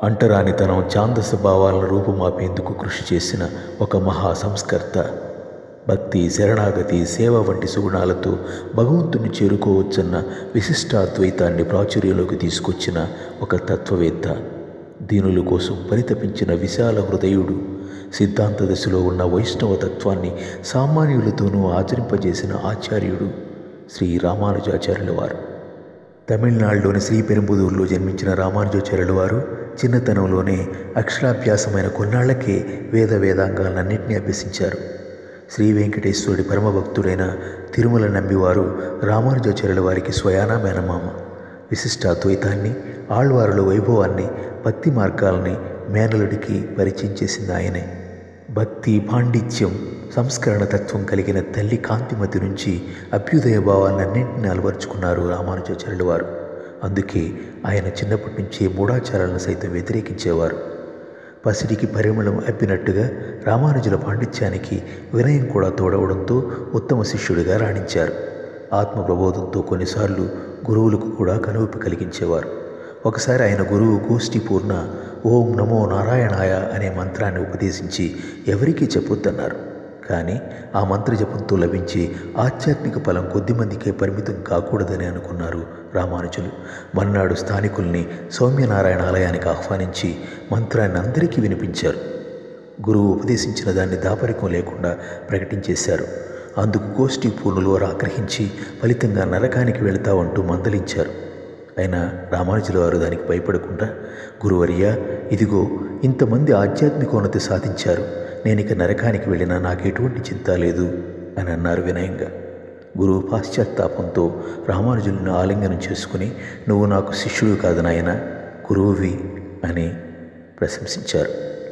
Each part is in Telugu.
అంటరానితనం ఛాందస భావాలను రూపుమాపేందుకు కృషి చేసిన ఒక మహా సంస్కర్త భక్తి శరణాగతి సేవ వంటి సుగుణాలతో భగవంతుని చేరుకోవచ్చన్న విశిష్టాద్వైతాన్ని ప్రాచుర్యంలోకి తీసుకొచ్చిన ఒక తత్వవేత్త దీనుల కోసం పరితపించిన విశాల హృదయుడు సిద్ధాంత దశలో ఉన్న వైష్ణవ తత్వాన్ని సామాన్యులతోనూ ఆచరింపజేసిన ఆచార్యుడు శ్రీ రామానుజాచార్యుల వారు తమిళనాడులోని శ్రీపెరుంబుదూరులో జన్మించిన రామానుజాచార్యుల వారు చిన్నతనంలోనే అక్షరాభ్యాసమైన కొన్నాళ్లకే వేద వేదాంగాలన్నింటినీ అభ్యసించారు శ్రీ వెంకటేశ్వరుడి పరమభక్తుడైన తిరుమల నంబివారు రామానుజాచార్యుల వారికి స్వయానా మేనమామ విశిష్టాద్వైతాన్ని ఆళ్వారుల వైభవాన్ని భక్తి మార్గాల్ని మేనలుడికి పరిచయం చేసింది ఆయనే భక్తి పాండిత్యం సంస్కరణ తత్వం కలిగిన తల్లి కాంతిమతి నుంచి అభ్యుదయ భావాలన్నింటినీ అలవర్చుకున్నారు రామానుజాచార్యుల వారు అందుకే ఆయన చిన్నప్పటి నుంచే మూఢాచారాలను సైతం వ్యతిరేకించేవారు పసిడికి పరిమళం అబ్బినట్టుగా రామానుజుల పాండిత్యానికి వినయం కూడా తోడవడంతో ఉత్తమ శిష్యుడిగా రాణించారు ఆత్మ ప్రబోధంతో కొన్నిసార్లు గురువులకు కూడా కనువిప్పు కలిగించేవారు ఒకసారి ఆయన గురువు గోష్ఠి పూర్ణ ఓం నమో నారాయణాయ అనే మంత్రాన్ని ఉపదేశించి ఎవరికీ చెప్పొద్దన్నారు కానీ ఆ మంత్రజపంతో లభించే ఆధ్యాత్మిక ఫలం కొద్దిమందికే పరిమితం కాకూడదని అనుకున్నారు రామానుజులు మన్నాడు స్థానికుల్ని సౌమ్యనారాయణ ఆలయానికి ఆహ్వానించి మంత్రాన్ని అందరికీ వినిపించారు గురువు ఉపదేశించిన దాన్ని దాపరికం లేకుండా ప్రకటించేశారు అందుకు గోష్ఠి పూర్ణులు వారు ఆగ్రహించి ఫలితంగా నరకానికి వెళతావంటూ మందలించారు అయినా రామానుజుల వారు దానికి భయపడకుండా గురువర్య ఇదిగో ఇంతమంది ఆధ్యాత్మికోన్నతి సాధించారు నేను ఇక నరకానికి వెళ్ళినా నాకు ఎటువంటి చింత లేదు అని అన్నారు వినయంగా గురువు పాశ్చాత్తాపంతో రామానుజులను ఆలింగనం చేసుకుని నువ్వు నాకు శిష్యుడు కాదు నాయన గురువువి అని ప్రశంసించారు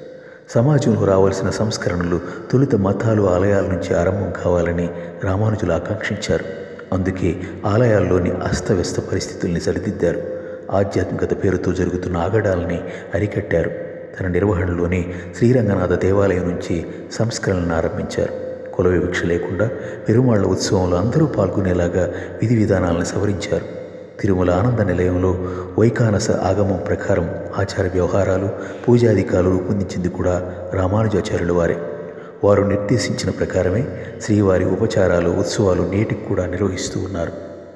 సమాజంలో రావాల్సిన సంస్కరణలు తొలుత మతాలు ఆలయాల నుంచి ఆరంభం కావాలని రామానుజులు ఆకాంక్షించారు అందుకే ఆలయాల్లోని అస్తవ్యస్త పరిస్థితుల్ని సరిదిద్దారు ఆధ్యాత్మికత పేరుతో జరుగుతున్న ఆగడాల్ని అరికట్టారు తన నిర్వహణలోనే శ్రీరంగనాథ దేవాలయం నుంచి సంస్కరణలను ఆరంభించారు కుల వివక్ష లేకుండా పెరుమాళ్ల ఉత్సవంలో అందరూ పాల్గొనేలాగా విధి విధానాలను సవరించారు తిరుమల ఆనంద నిలయంలో వైకానస ఆగమం ప్రకారం ఆచార వ్యవహారాలు పూజాధికాలు రూపొందించింది కూడా రామానుజాచార్యుల వారే వారు నిర్దేశించిన ప్రకారమే శ్రీవారి ఉపచారాలు ఉత్సవాలు నేటికి కూడా నిర్వహిస్తూ ఉన్నారు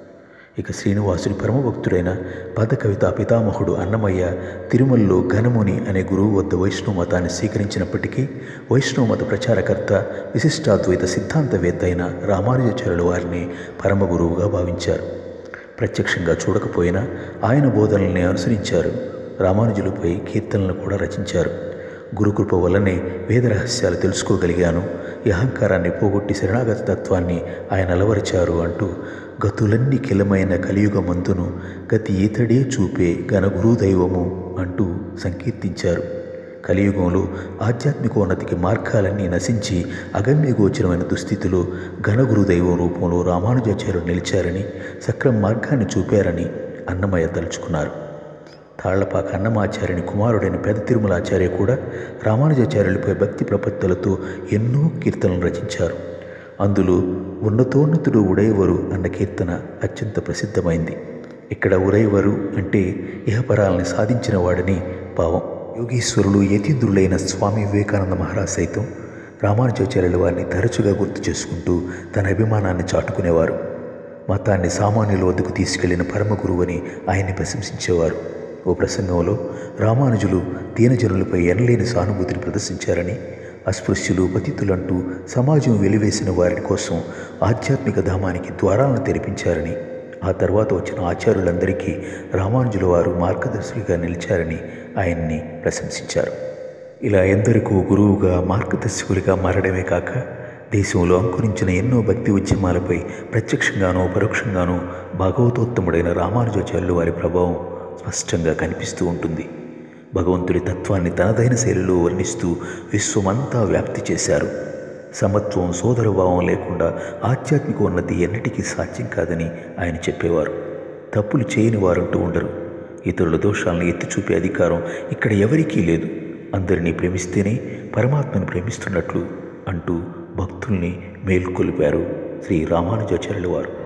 ఇక శ్రీనివాసుడి పరమభక్తుడైన పద కవిత పితామహుడు అన్నమయ్య తిరుమలలో ఘనముని అనే గురువు వద్ద వైష్ణవ మతాన్ని స్వీకరించినప్పటికీ వైష్ణవ మత ప్రచారకర్త విశిష్టాద్వైత సిద్ధాంతవేత్త అయిన రామానుజాచార్యుల వారిని పరమ గురువుగా భావించారు ప్రత్యక్షంగా చూడకపోయినా ఆయన బోధనల్ని అనుసరించారు రామానుజులపై కీర్తనలను కూడా రచించారు గురుకృప వల్లనే వేద రహస్యాలు తెలుసుకోగలిగాను ఈ అహంకారాన్ని పోగొట్టి శరణాగత తత్వాన్ని ఆయన అలవరిచారు అంటూ గతులన్నీ కిలమైన కలియుగ మంతును గతి ఈతడే చూపే ఘన గురుదైవము అంటూ సంకీర్తించారు కలియుగంలో ఆధ్యాత్మికోన్నతికి మార్గాలన్నీ నశించి అగమ్యగోచరమైన దుస్థితిలో ఘనగురుదైవం రూపంలో రామానుజాచార్యుడు నిలిచారని సక్రమ మార్గాన్ని చూపారని అన్నమయ్య తలుచుకున్నారు తాళ్లపాక అన్నమాచార్యుని కుమారుడైన పెద్ద తిరుమలాచార్య కూడా రామానుజాచార్యులపై భక్తి ప్రపత్తులతో ఎన్నో కీర్తనలు రచించారు అందులో ఉన్నతోన్నతుడు ఉడైవరు అన్న కీర్తన అత్యంత ప్రసిద్ధమైంది ఇక్కడ ఉరైవరు అంటే ఇహపరాలని సాధించిన వాడని భావం యోగీశ్వరులు యతీంద్రులైన స్వామి వివేకానంద మహారాజ్ సైతం రామానుజాచార్యుల వారిని తరచుగా గుర్తు చేసుకుంటూ తన అభిమానాన్ని చాటుకునేవారు మతాన్ని సామాన్యుల వద్దకు తీసుకెళ్లిన పరమ గురువని ఆయన్ని ప్రశంసించేవారు ఓ ప్రసంగంలో రామానుజులు దీనజనులపై ఎనలేని సానుభూతిని ప్రదర్శించారని అస్పృశ్యులు పతితులంటూ సమాజం వెలివేసిన వారి కోసం ఆధ్యాత్మిక ధామానికి ద్వారాలను తెరిపించారని ఆ తర్వాత వచ్చిన ఆచార్యులందరికీ రామానుజుల వారు మార్గదర్శులుగా నిలిచారని ఆయన్ని ప్రశంసించారు ఇలా ఎందరికో గురువుగా మార్గదర్శకులుగా మారడమే కాక దేశంలో అంకురించిన ఎన్నో భక్తి ఉద్యమాలపై ప్రత్యక్షంగానో పరోక్షంగానో భాగవతోత్తముడైన రామానుజాచార్యుల వారి ప్రభావం స్పష్టంగా కనిపిస్తూ ఉంటుంది భగవంతుడి తత్వాన్ని తనదైన శైలిలో వర్ణిస్తూ విశ్వమంతా వ్యాప్తి చేశారు సమత్వం సోదరభావం లేకుండా ఆధ్యాత్మిక ఉన్నతి ఎన్నటికీ సాధ్యం కాదని ఆయన చెప్పేవారు తప్పులు చేయని వారంటూ ఉండరు ఇతరుల దోషాలను ఎత్తి చూపే అధికారం ఇక్కడ ఎవరికీ లేదు అందరినీ ప్రేమిస్తేనే పరమాత్మను ప్రేమిస్తున్నట్లు అంటూ భక్తుల్ని మేల్కొల్పారు శ్రీ రామానుజాచార్యుల వారు